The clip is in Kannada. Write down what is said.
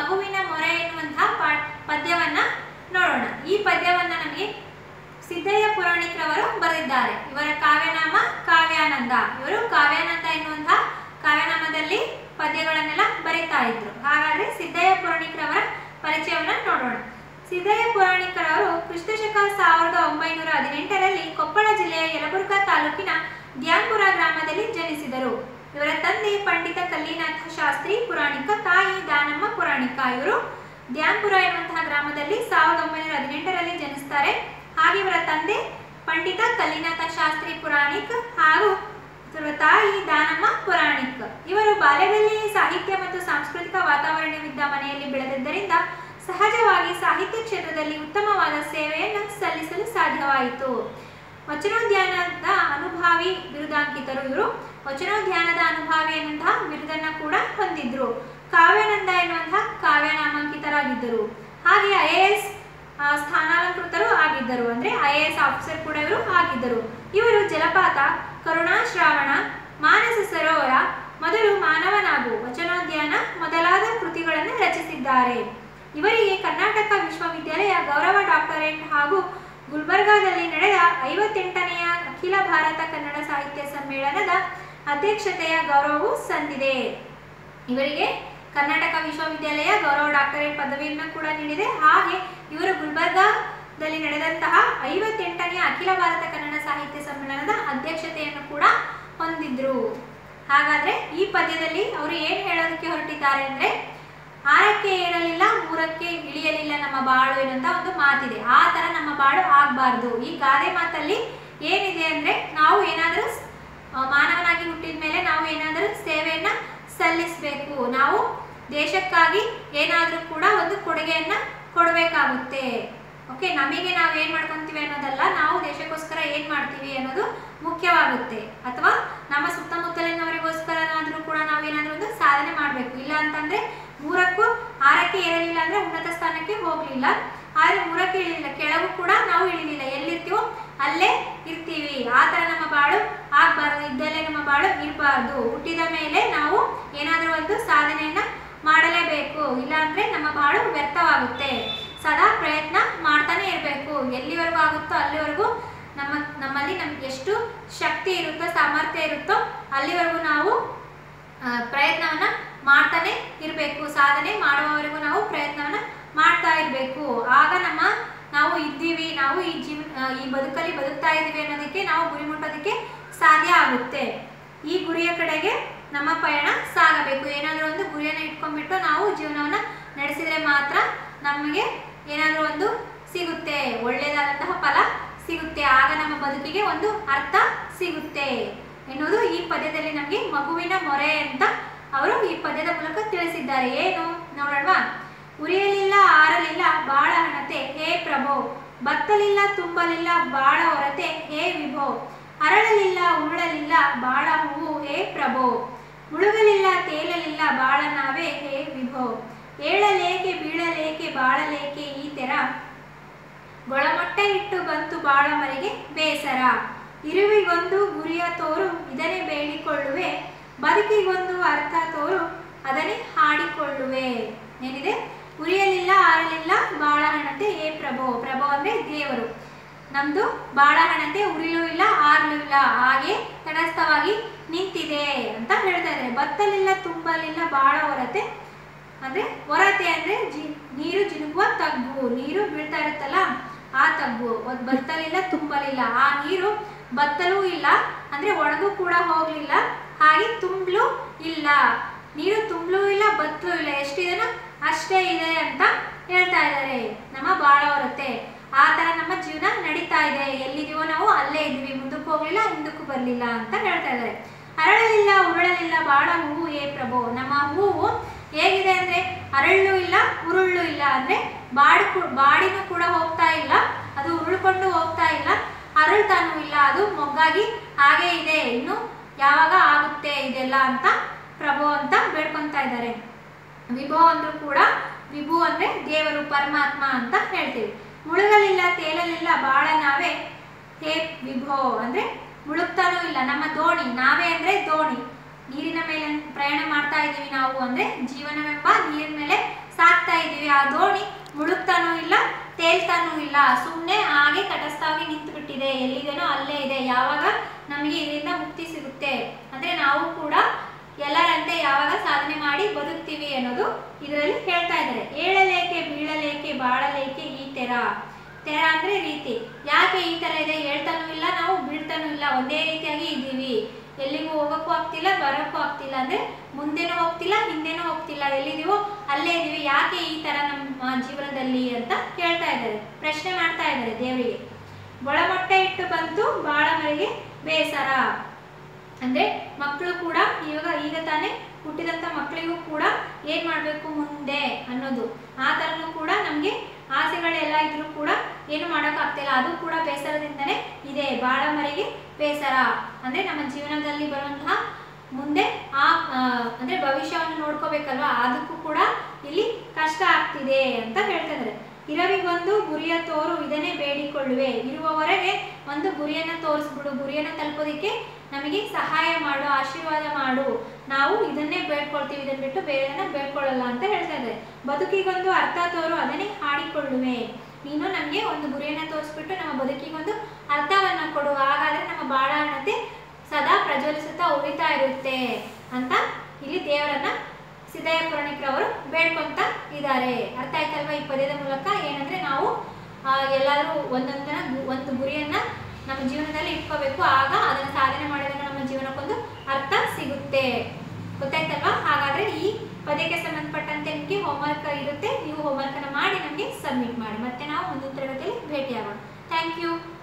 ಮಗುವಿನ ಮೊರೆ ಎನ್ನುವಂತಹ ಪಾ- ಪದ್ಯವನ್ನ ನೋಡೋಣ ಈ ಪದ್ಯವನ್ನ ನಮಗೆ ಸಿದ್ದಯ್ಯ ಪುರಾಣಿಕರವರು ಬರೆದಿದ್ದಾರೆ ಇವರ ಕಾವ್ಯನಾಮ ಕಾವ್ಯಾನಂದ ಇವರು ಕಾವ್ಯಾನಂದ ಎನ್ನುವಂತಹ ಕಾವ್ಯನಾಮದಲ್ಲಿ ಪದ್ಯಗಳನ್ನೆಲ್ಲ ಬರೀತಾ ಇದ್ರು ಹಾಗಾದ್ರೆ ಸಿದ್ದಯ್ಯ ಪುರಾಣಿಕರವರ ಪರಿಚಯವನ್ನ ನೋಡೋಣ ಸಿದ್ದಯ್ಯ ಪುರಾಣಿಕರವರು ಕ್ರಿಸ್ತಶಕ ಸಾವಿರದ ಒಂಬೈನೂರ ಹದಿನೆಂಟರಲ್ಲಿ ಕೊಪ್ಪಳ ಜಿಲ್ಲೆಯ ಯಲಬುರ್ಗಾ ತಾಲೂಕಿನ ದ್ಯಾಂಪುರ ಗ್ರಾಮದಲ್ಲಿ ಜನಿಸಿದರು ಇವರ ತಂದೆ ಪಂಡಿತ ಕಲ್ಲಿನಾಥ ಶಾಸ್ತ್ರಿ ಪುರಾಣಿಕ ತಾಯಿ ದಾನಮ್ಮ ಪುರಾಣಿಕ ಇವರು ದ್ಯಾಂಪುರ ಎನ್ನುವಂತಹ ಗ್ರಾಮದಲ್ಲಿ ಸಾವಿರದ ಒಂಬೈನೂರ ಹದಿನೆಂಟರಲ್ಲಿ ಜನಿಸ್ತಾರೆ ಹಾಗೆ ಇವರ ತಂದೆ ಪಂಡಿತ ಕಲ್ಲಿನಾಥ ಶಾಸ್ತ್ರಿ ಪುರಾಣಿಕ್ ಹಾಗೂ ಇವರ ತಾಯಿ ದಾನಮ್ಮ ಪುರಾಣಿಕ್ ಇವರು ಬಾಲ್ಯದಲ್ಲಿ ಸಾಹಿತ್ಯ ಮತ್ತು ಸಾಂಸ್ಕೃತಿಕ ವಾತಾವರಣವಿದ್ದ ಮನೆಯಲ್ಲಿ ಬೆಳೆದಿದ್ದರಿಂದ ಸಹಜವಾಗಿ ಸಾಹಿತ್ಯ ಕ್ಷೇತ್ರದಲ್ಲಿ ಉತ್ತಮವಾದ ಸೇವೆಯನ್ನು ಸಲ್ಲಿಸಲು ಸಾಧ್ಯವಾಯಿತು ವಚನೋದ್ಯಾನದ ಅನುಭಾವಿ ಬಿರುದಾಂಕಿತರು ಇವರು ವಚನೋದ್ಯಾನದ ಅನುಭಾವಿ ಎನ್ನುವಂತಹ ಬಿರುದನ್ನ ಕೂಡ ಹೊಂದಿದ್ರು ಕಾವ್ಯಾನಂದ ಎನ್ನುವಂತಹ ಕಾವ್ಯ ನಾಮಾಂಕಿತರಾಗಿದ್ದರು ಹಾಗೆ ಐ ಎ ಎಸ್ ಸ್ಥಾನಾಲಂಕೃತರು ಆಗಿದ್ದರು ಅಂದ್ರೆ ಐ ಎ ಎಸ್ ಆಫೀಸರ್ ಕೂಡ ಇವರು ಆಗಿದ್ದರು ಇವರು ಜಲಪಾತ ಕರುಣಾಶ್ರಾವಣ ಮಾನಸ ಸರೋವರ ಮೊದಲು ಮಾನವನಾಗು ವಚನೋದ್ಯಾನ ಮೊದಲಾದ ಕೃತಿಗಳನ್ನು ರಚಿಸಿದ್ದಾರೆ ಇವರಿಗೆ ಕರ್ನಾಟಕ ವಿಶ್ವವಿದ್ಯಾಲಯ ಗೌರವ ಡಾಕ್ಟರೇಟ್ ಹಾಗೂ ಗುಲ್ಬರ್ಗಾದಲ್ಲಿ ನಡೆದ ಐವತ್ತೆಂಟನೆಯ ಅಖಿಲ ಭಾರತ ಕನ್ನಡ ಸಾಹಿತ್ಯ ಸಮ್ಮೇಳನದ ಅಧ್ಯಕ್ಷತೆಯ ಗೌರವವು ಸಂದಿದೆ ಇವರಿಗೆ ಕರ್ನಾಟಕ ವಿಶ್ವವಿದ್ಯಾಲಯ ಗೌರವ ಡಾಕ್ಟರೇಟ್ ಪದವಿಯನ್ನು ಕೂಡ ನೀಡಿದೆ ಹಾಗೆ ಇವರು ಗುಲ್ಬರ್ಗಾದಲ್ಲಿ ನಡೆದಂತಹ ಐವತ್ತೆಂಟನೆಯ ಅಖಿಲ ಭಾರತ ಕನ್ನಡ ಸಾಹಿತ್ಯ ಸಮ್ಮೇಳನದ ಅಧ್ಯಕ್ಷತೆಯನ್ನು ಕೂಡ ಹೊಂದಿದ್ರು ಹಾಗಾದ್ರೆ ಈ ಪದ್ಯದಲ್ಲಿ ಅವರು ಏನ್ ಹೇಳೋದಕ್ಕೆ ಹೊರಟಿದ್ದಾರೆ ಅಂದ್ರೆ ಆರಕ್ಕೆ ಏರಲಿಲ್ಲ ಮೂರಕ್ಕೆ ಇಳಿಯಲಿಲ್ಲ ನಮ್ಮ ಬಾಳು ಎನ್ನುವಂತ ಒಂದು ಮಾತಿದೆ ಆ ತರ ನಮ್ಮ ಬಾಳು ಆಗ್ಬಾರ್ದು ಈ ಗಾದೆ ಮಾತಲ್ಲಿ ಏನಿದೆ ಅಂದ್ರೆ ನಾವು ಏನಾದರೂ ಮಾನವನಾಗಿ ಹುಟ್ಟಿದ ಮೇಲೆ ನಾವು ಏನಾದರೂ ಸೇವೆಯನ್ನ ಸಲ್ಲಿಸಬೇಕು ನಾವು ದೇಶಕ್ಕಾಗಿ ಏನಾದರೂ ಕೂಡ ಒಂದು ಕೊಡುಗೆಯನ್ನ ಕೊಡಬೇಕಾಗುತ್ತೆ ಓಕೆ ನಮಗೆ ನಾವು ಏನ್ ಮಾಡ್ಕೊಂತೀವಿ ಅನ್ನೋದಲ್ಲ ನಾವು ದೇಶಕ್ಕೋಸ್ಕರ ಏನ್ ಮಾಡ್ತೀವಿ ಅನ್ನೋದು ಮುಖ್ಯವಾಗುತ್ತೆ ಅಥವಾ ನಮ್ಮ ಸುತ್ತಮುತ್ತಲಿನವರಿಗೋಸ್ಕರನಾದ್ರೂ ಕೂಡ ನಾವು ಏನಾದ್ರೂ ಒಂದು ಸಾಧನೆ ಮಾಡಬೇಕು ಇಲ್ಲ ಅಂತಂದ್ರೆ ಮೂರಕ್ಕೂ ಆರಕ್ಕೆ ಏರಲಿಲ್ಲ ಅಂದ್ರೆ ಉನ್ನತ ಸ್ಥಾನಕ್ಕೆ ಹೋಗ್ಲಿಲ್ಲ ಆದ್ರೆ ಮೂರಕ್ಕೆ ಇಳಿಲಿಲ್ಲ ಕೆಳಗೂ ಕೂಡ ನಾವು ಇಳಿಲಿಲ್ಲ ಎಲ್ಲಿರ್ತೀವೋ ಅಲ್ಲೇ ಇರ್ತೀವಿ ಆ ತರ ನಮ್ಮ ಬಾಳು ಆಗ್ಬಾರ್ದು ಇದ್ದಲ್ಲೇ ನಮ್ಮ ಬಾಳು ಇರಬಾರ್ದು ಹುಟ್ಟಿದ ಮೇಲೆ ನಾವು ಏನಾದ್ರೂ ಒಂದು ಸಾಧನೆಯನ್ನ ಮಾಡಲೇಬೇಕು ಇಲ್ಲ ಅಂದ್ರೆ ನಮ್ಮ ಬಾಳು ವ್ಯರ್ಥವಾಗುತ್ತೆ ಸದಾ ಪ್ರಯತ್ನ ಮಾಡ್ತಾನೆ ಇರಬೇಕು ಎಲ್ಲಿವರೆಗೂ ಆಗುತ್ತೋ ಅಲ್ಲಿವರೆಗೂ ನಮ್ಮ ನಮ್ಮಲ್ಲಿ ನಮ್ಗೆ ಎಷ್ಟು ಶಕ್ತಿ ಇರುತ್ತೋ ಸಾಮರ್ಥ್ಯ ಇರುತ್ತೋ ಅಲ್ಲಿವರೆಗೂ ನಾವು ಆ, ಪ್ರಯತ್ನವನ್ನ ಮಾಡ್ತಾನೆ ಇರಬೇಕು ಸಾಧನೆ ಮಾಡುವವರೆಗೂ ನಾವು ಪ್ರಯತ್ನವನ್ನ ಮಾಡ್ತಾ ಇರಬೇಕು ಆಗ ನಮ್ಮ ನಾವು ಇದ್ದೀವಿ ನಾವು ಈ ಜೀವ ಆ, ಈ ಬದುಕಲ್ಲಿ ಬದುಕ್ತಾ ಇದ್ದೀವಿ ಅನ್ನೋದಕ್ಕೆ ನಾವು ಗುರಿ ಮುಟ್ಟೋದಕ್ಕೆ ಸಾಧ್ಯ ಆಗುತ್ತೆ ಈ ಗುರಿಯ ಕಡೆಗೆ ನಮ್ಮ ಪಯಣ ಸಾಗಬೇಕು ಏನಾದರೂ ಒಂದು ಗುರಿಯನ್ನು ಇಟ್ಕೊಂಡ್ಬಿಟ್ಟು ನಾವು ಜೀವನವನ್ನ ನಡೆಸಿದ್ರೆ ಮಾತ್ರ ನಮಗೆ ಏನಾದರೂ ಒಂದು ಸಿಗುತ್ತೆ ಒಳ್ಳೆಯದಾದಂತಹ ಫಲ ಸಿಗುತ್ತೆ ಆಗ ನಮ್ಮ ಬದುಕಿಗೆ ಒಂದು ಅರ್ಥ ಸಿಗುತ್ತೆ ಎನ್ನುವುದು ಈ ಪದ್ಯದಲ್ಲಿ ನಮಗೆ ಮಗುವಿನ ಮೊರೆ ಅಂತ ಅವರು ಈ ಪದ್ಯದ ಮೂಲಕ ತಿಳಿಸಿದ್ದಾರೆ ಏನು ನೋಡೋಣವಾ ಉರಿಯಲಿಲ್ಲ ಆರಲಿಲ್ಲ ಬಾಳ ಹಣತೆ ಹೇ ಪ್ರಭೋ ಬತ್ತಲಿಲ್ಲ ತುಂಬಲಿಲ್ಲ ಬಾಳ ಹೊರತೆ ಹೇ ವಿಭೋ ಅರಳಲಿಲ್ಲ ಉರುಳಲಿಲ್ಲ ಬಾಳ ಹೂವು ಹೇ ಪ್ರಭೋ ಮುಳುಗಲಿಲ್ಲ ತೇಲಲಿಲ್ಲ ಬಾಳ ನಾವೇ ಹೇ ವಿಭೋ ಏಳಲೇಕೆ ಬೀಳಲೇಕೆ ಬಾಳಲೇಕೆ ಈ ತೆರ ಗೊಳಮೊಟ್ಟೆ ಇಟ್ಟು ಬಂತು ಬಾಳ ಮರೆಗೆ ಬೇಸರ ಇರುವಿಗೊಂದು ಗುರಿಯ ತೋರು ಇದನ್ನೇ ಬೇಡಿಕೊಳ್ಳುವೆ ಬದುಕಿಗೊಂದು ಅರ್ಥ ತೋರು ಅದನ್ನೇ ಹಾಡಿಕೊಳ್ಳುವೆ ಏನಿದೆ ಉರಿಯಲಿಲ್ಲ ಆರಲಿಲ್ಲ ಬಾಳ ಹಣತೆ ಏ ಪ್ರಭೋ ಪ್ರಭೋ ಅಂದ್ರೆ ದೇವರು ನಮ್ದು ಬಾಳ ಹಣತೆ ಉರಿಲೂ ಇಲ್ಲ ಆರ್ಲೂ ಇಲ್ಲ ಹಾಗೆ ತಟಸ್ಥವಾಗಿ ನಿಂತಿದೆ ಅಂತ ಹೇಳ್ತಾ ಇದ್ದಾರೆ ಬತ್ತಲಿಲ್ಲ ತುಂಬಲಿಲ್ಲ ಬಾಳ ಹೊರತೆ ಅಂದ್ರೆ ಹೊರತೆ ಅಂದ್ರೆ ಜಿ ನೀರು ಜಿನುಗುವ ತಗ್ಗು ನೀರು ಬೀಳ್ತಾ ಇರುತ್ತಲ್ಲ ಆ ತಗ್ಗು ಅದ್ ಬತ್ತಲಿಲ್ಲ ತುಂಬಲಿಲ್ಲ ಆ ನೀರು ಬತ್ತಲೂ ಇಲ್ಲ ಅಂದ್ರೆ ಒಣಗೂ ಕೂಡ ಹೋಗ್ಲಿಲ್ಲ ಹಾಗೆ ತುಂಬಲು ಇಲ್ಲ ನೀರು ತುಂಬಲೂ ಇಲ್ಲ ಬತ್ತಲೂ ಇಲ್ಲ ಎಷ್ಟಿದೆನೋ ಅಷ್ಟೇ ಇದೆ ಅಂತ ಹೇಳ್ತಾ ಇದ್ದಾರೆ ನಮ್ಮ ಬಾಳ ಹೊರತೆ ಆ ತರ ನಮ್ಮ ಜೀವನ ನಡೀತಾ ಇದೆ ಎಲ್ಲಿದೀವೋ ನಾವು ಅಲ್ಲೇ ಇದೀವಿ ಮುಂದಕ್ಕೆ ಹೋಗ್ಲಿಲ್ಲ ಹಿಂದಕ್ಕೂ ಬರ್ಲಿಲ್ಲ ಅಂತ ಹೇಳ್ತಾ ಇದ್ದಾರೆ ಅರಳಲಿಲ್ಲ ಉರುಳಲಿಲ್ಲ ಬಾಳ ಹೂವು ಏ ಪ್ರಭು ನಮ್ಮ ಹೂವು ಹೇಗಿದೆ ಅಂದ್ರೆ ಅರಳು ಇಲ್ಲ ಉರುಳು ಇಲ್ಲ ಅಂದ್ರೆ ಬಾಡಿ ಬಾಡಿನೂ ಕೂಡ ಹೋಗ್ತಾ ಇಲ್ಲ ಅದು ಉರುಳ್ಕೊಂಡು ಹೋಗ್ತಾ ಇಲ್ಲ ಅರಳ್ತಾನೂ ಇಲ್ಲ ಅದು ಮೊಗ್ಗಾಗಿ ಹಾಗೇ ಇದೆ ಇನ್ನು ಯಾವಾಗ ಆಗುತ್ತೆ ಇದೆಲ್ಲ ಅಂತ ಪ್ರಭು ಅಂತ ಬೇಡ್ಕೊಂತಾ ಇದ್ದಾರೆ ವಿಭೋ ಅಂದ್ರೂ ಕೂಡ ವಿಭು ಅಂದ್ರೆ ದೇವರು ಪರಮಾತ್ಮ ಅಂತ ಹೇಳ್ತೀವಿ ಮುಳುಗಲಿಲ್ಲ ತೇಲಲಿಲ್ಲ ಬಾಳ ನಾವೇ ಹೇ ವಿಭೋ ಅಂದ್ರೆ ಮುಳುಗ್ತಾನೂ ಇಲ್ಲ ನಮ್ಮ ದೋಣಿ ನಾವೇ ಅಂದ್ರೆ ದೋಣಿ ನೀರಿನ ಮೇಲೆ ಪ್ರಯಾಣ ಮಾಡ್ತಾ ಇದ್ದೀವಿ ನಾವು ಅಂದ್ರೆ ಜೀವನವೆಂಬ ನೀರಿನ ಮೇಲೆ ಸಾಕ್ತಾ ಇದ್ದೀವಿ ಆ ದೋಣಿ ಮುಳುಗ್ತಾನೂ ಇಲ್ಲ ತೇಲ್ತಾನೂ ಇಲ್ಲ ಸುಮ್ಮನೆ ಹಾಗೆ ತಟಸ್ಥವಾಗಿ ನಿಂತು ಬಿಟ್ಟಿದೆ ಎಲ್ಲಿದೇನೋ ಅಲ್ಲೇ ಇದೆ ಯಾವಾಗ ನಮಗೆ ಇದರಿಂದ ಮುಕ್ತಿ ಸಿಗುತ್ತೆ ಅಂದ್ರೆ ನಾವು ಕೂಡ ಎಲ್ಲರಂತೆ ಯಾವಾಗ ಸಾಧನೆ ಮಾಡಿ ಬದುಕ್ತೀವಿ ಅನ್ನೋದು ಇದರಲ್ಲಿ ಹೇಳ್ತಾ ಇದ್ದಾರೆ ಏಳಲೇಕೆ ಬೀಳಲೇಕೆ ಬಾಳಲೇಕೆ ಈ ತೆರ ತೆರ ಅಂದ್ರೆ ರೀತಿ ಯಾಕೆ ಈ ತರ ಇದೆ ಹೇಳ್ತಾನೂ ಇಲ್ಲ ನಾವು ಬೀಳ್ತಾನೂ ಇಲ್ಲ ಒಂದೇ ರೀತಿಯಾಗಿ ಇದ್ದೀವಿ ಎಲ್ಲಿಗೂ ಹೋಗಕ್ಕೂ ಆಗ್ತಿಲ್ಲ ಬರೋಕ್ಕೂ ಆಗ್ತಿಲ್ಲ ಅಂದ್ರೆ ಮುಂದೆನೂ ಹೋಗ್ತಿಲ್ಲ ಹಿಂದೆನೂ ಹೋಗ್ತಿಲ್ಲ ಎಲ್ಲಿದೀವೋ ಅಲ್ಲೇ ಇದೀವಿ ಯಾಕೆ ಈ ತರ ನಮ್ಮ ಜೀವನದಲ್ಲಿ ಅಂತ ಕೇಳ್ತಾ ಇದ್ದಾರೆ ಪ್ರಶ್ನೆ ಮಾಡ್ತಾ ಇದ್ದಾರೆ ದೇವರಿಗೆ ಮೊಟ್ಟೆ ಇಟ್ಟು ಬಂತು ಬಾಳ ಮರಿಗೆ ಬೇಸರ ಅಂದ್ರೆ ಮಕ್ಕಳು ಕೂಡ ಇವಾಗ ಈಗ ತಾನೇ ಹುಟ್ಟಿದಂತ ಮಕ್ಕಳಿಗೂ ಕೂಡ ಏನ್ ಮಾಡ್ಬೇಕು ಮುಂದೆ ಅನ್ನೋದು ಆ ತರನು ಕೂಡ ನಮ್ಗೆ ಆಸೆಗಳೆಲ್ಲ ಇದ್ರೂ ಕೂಡ ಏನು ಮಾಡಕ್ ಆಗ್ತಿಲ್ಲ ಅದು ಕೂಡ ಬೇಸರದಿಂದನೇ ಇದೆ ಬಾಳ ಮರಿಗೆ ಬೇಸರ ಅಂದ್ರೆ ನಮ್ಮ ಜೀವನದಲ್ಲಿ ಬರುವಂತಹ ಮುಂದೆ ಆ ಆ, ಅಂದ್ರೆ ಭವಿಷ್ಯವನ್ನು ನೋಡ್ಕೋಬೇಕಲ್ವಾ ಅದಕ್ಕೂ ಕೂಡ ಇಲ್ಲಿ ಕಷ್ಟ ಆಗ್ತಿದೆ ಅಂತ ಹೇಳ್ತಾ ಇದ್ದಾರೆ ಇರವಿಗೊಂದು ಗುರಿಯ ತೋರು ಇದನ್ನೇ ಬೇಡಿಕೊಳ್ಳುವೆ ಇರುವವರೆಗೆ ಒಂದು ಗುರಿಯನ್ನ ತೋರಿಸ್ಬಿಡು ಗುರಿಯನ್ನ ತಲುಪೋದಿಕ್ಕೆ ನಮಗೆ ಸಹಾಯ ಮಾಡು ಆಶೀರ್ವಾದ ಮಾಡು ನಾವು ಇದನ್ನೇ ಬೇಡ್ಕೊಳ್ತೀವಿ ಇದನ್ನ ಬಿಟ್ಟು ಬೇರೆದನ್ನ ಬೇಡ್ಕೊಳ್ಳಲ್ಲ ಅಂತ ಹೇಳ್ತಾ ಇದ್ದಾರೆ ಬದುಕಿಗೊಂದು ಅರ್ಥ ತೋರು ಅದನ್ನೇ ಹಾಡಿಕೊಳ್ಳುವೆ ನೀನು ನಮಗೆ ಒಂದು ಗುರಿಯನ್ನ ತೋರಿಸ್ಬಿಟ್ಟು ನಮ್ಮ ಬದುಕಿಗೊಂದು ಅರ್ಥವನ್ನ ಕೊಡು ಹಾಗಾದ್ರೆ ನಮ್ಮ ಬಾಳಾಣತೆ ಸದಾ ಪ್ರಜ್ವಲಿಸುತ್ತಾ ಉಳಿತಾ ಇರುತ್ತೆ ಅಂತ ಇಲ್ಲಿ ದೇವರನ್ನ ಸಿದ್ದಯ್ಯ ಪುರಾಣಿಕರವರು ಬೇಡ್ಕೊಂತ ಇದ್ದಾರೆ ಅರ್ಥ ಆಯ್ತಲ್ವಾ ಈ ಪದ್ಯದ ಮೂಲಕ ಏನಂದ್ರೆ ನಾವು ಆ, ಎಲ್ಲಾದ್ರೂ ಒಂದೊಂದನ್ನ ಗು- ಒಂದು ಗುರಿಯನ್ನ ನಮ್ಮ ಜೀವನದಲ್ಲಿ ಇಟ್ಕೋಬೇಕು ಆಗ ಅದನ್ನ ಸಾಧನೆ ಮಾಡಿದಾಗ ನಮ್ಮ ಜೀವನಕ್ಕೊಂದು ಅರ್ಥ ಸಿಗುತ್ತೆ ಗೊತ್ತಾಯ್ತಲ್ವಾ ಹಾಗಾದ್ರೆ ಈ ಪದ್ಯಕ್ಕೆ ಸಂಬಂಧಪಟ್ಟಂತೆ ನಿಮಗೆ ಹೋಮ್ವರ್ಕ್ ಇರುತ್ತೆ ನೀವು ಹೋಮ್ವರ್ಕ್ ಅನ್ನ ಮಾಡಿ ನಮಗೆ ಸಬ್ಮಿಟ್ ಮಾಡಿ ಮತ್ತೆ ನಾವು ಮುಂದಿನ ತರಗತಿಯಲ್ಲಿ ಭೇಟಿಯಾಗೋಣ ಥ್ಯಾಂಕ್ ಯು